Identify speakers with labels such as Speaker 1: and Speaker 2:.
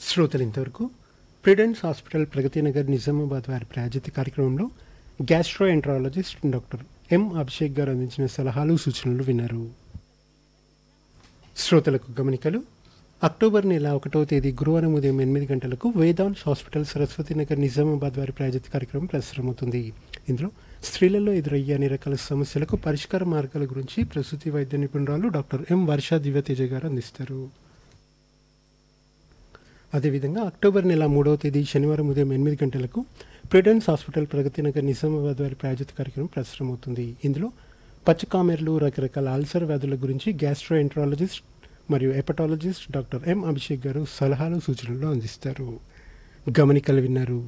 Speaker 1: శ్రోతలు ఇంతవరకు Prudence hospital Pragati Nagar Nizamabad వారి ప్రాయోజిత కార్యక్రమంలో gastroenterologist doctor M Abhishek గారు అందించిన సలహాలు సూచనలు విన్నారు శ్రోతలకు గమనికలు అక్టోబర్ నెల ఒకటవ తేదీ గురువారం ఉదయం ఎనిమిది గంటలకు వేదాంత్ హాస్పిటల్ సరస్వతి నగర్ నిజామాబాద్ వారి ప్రాయోజిత కార్యక్రమం ప్రసారమవుతుంది ఇందులో స్త్రీలలో ఎదురయ్యే అన్ని రకాల సమస్యలకు పరిష్కార మార్గాల గురించి ప్రసూతి వైద్య నిపుణురాలు డాక్టర్ ఎం వర్ష దివ్యతేజ గారు అందిస్తారు అదేవిధంగా అక్టోబర్ నెల మూడవ తేదీ శనివారం ఉదయం ఎనిమిది గంటలకు ప్రిడెన్స్ హాస్పిటల్ ప్రగతి నగర్ నిజామాబాద్ వారి ప్రాయోజిత కార్యక్రమం ప్రసారమవుతుంది ఇందులో పచ్చకామెర్లు రకరకాల అల్సర్ వ్యాధుల గురించి గ్యాస్ట్రో ఎంట్రాలజిస్ట్ మరియు హెపటాలజిస్ట్ డాక్టర్ ఎం అభిషేక్ గారు సలహాలు సూచనలు అందిస్తారు గమనికలు విన్నారు